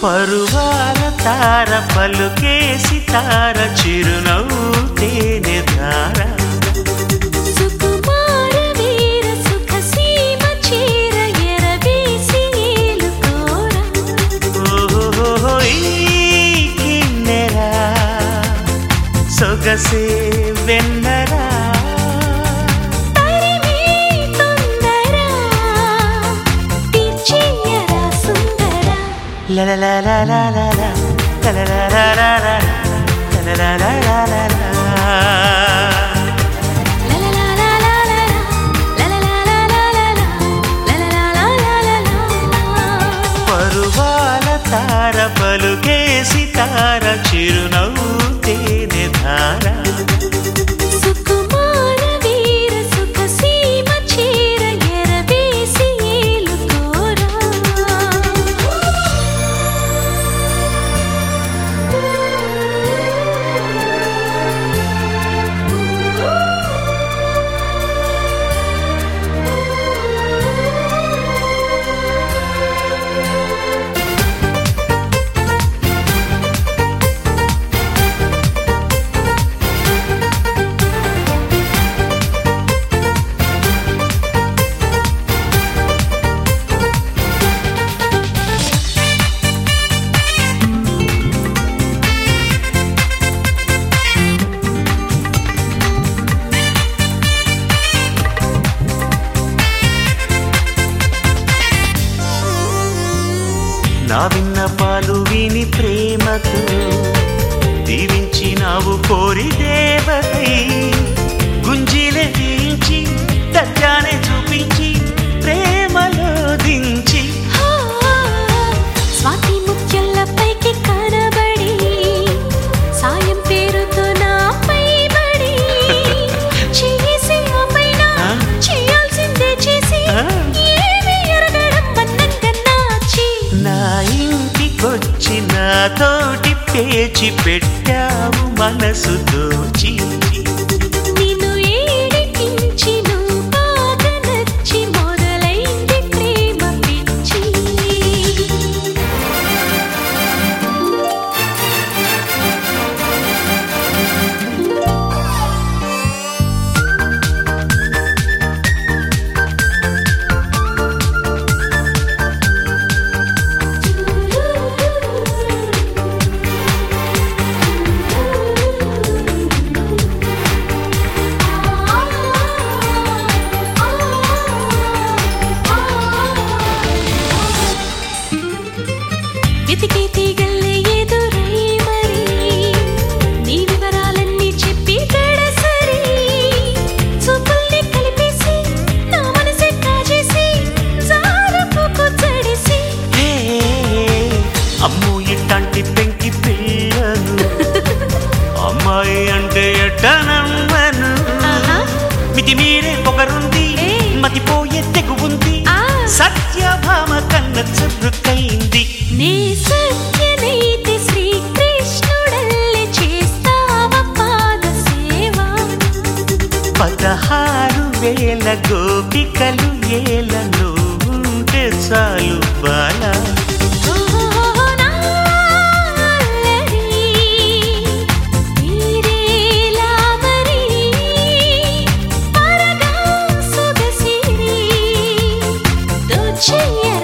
పరువాల తార పలుకేసి తార చిరునవ్వు తేనె ధార సుకుమార వీర సుఖ సీమ చీర ఎరవేసి ఏలుకోర ఓహో ఈ కిన్నెరా సొగసే వెన్నరా తరిమే తొందర తీర్చేయరా సుందర లలలలలలల, లలలలలలల, లలలలలలల. లలలలలలల, లలలలలలల, లలలలలలల. పరువాల తార పలుకేసి తార చిరునవ్వు తేనె ధార సుకుమార వీర సుఖ సీమ చీర ఎరవేసి ఏలుకోరా నా విన్న పాలు విని ప్రేమతో దీవించినావు కోరి దేవతై గుంజిలే దీంచి దర్జానే చూపించి ప్రేమలో దించి హా, స్వాతి ముత్యాల పైకి కనబడి సాయం పేరుతో నాపై బడి చేసి ఆపైన ఆ? చేయాల్సిందే చేసి ఆ? ఏమి ఎరగడం మన్నంగా నాచి నా ఇంటికొచ్చి నాతోటి పేచి పెట్టావు మనసు దోచి నిన్ను ఏడిపించి నువ్వు బాగా నచ్చి మొదలైంది ప్రేమ పిచ్చి వెతికే తీగల్లే ఎదురై మరి నీ వివరాలన్నీ చెప్పి గడసరి చూపుల్ని కలిపేసి నా మనసే కాజేసి జారపుకు జడిసి హే, అమ్ము ఇట్లాంటి పెంకి పిల్లను అమ్మాయి అంటే ఎట్టనమ్మను ఆహా. మితి మీరే పొగరుంది ఏయ్. మతిపోయే తెగు ఉంది ఆ. సత్యభామ కన్న చురుకైంది నీ సత్యనైతే శ్రీకృష్ణుడల్లే చేస్తావ పాద సేవ పదహారు వేల గోపికలు ఏల ఉంటే చాలు బాలా ఓహో నా అల్లరి నీరేలా మరి పరగా సొగసిరి దోచేయ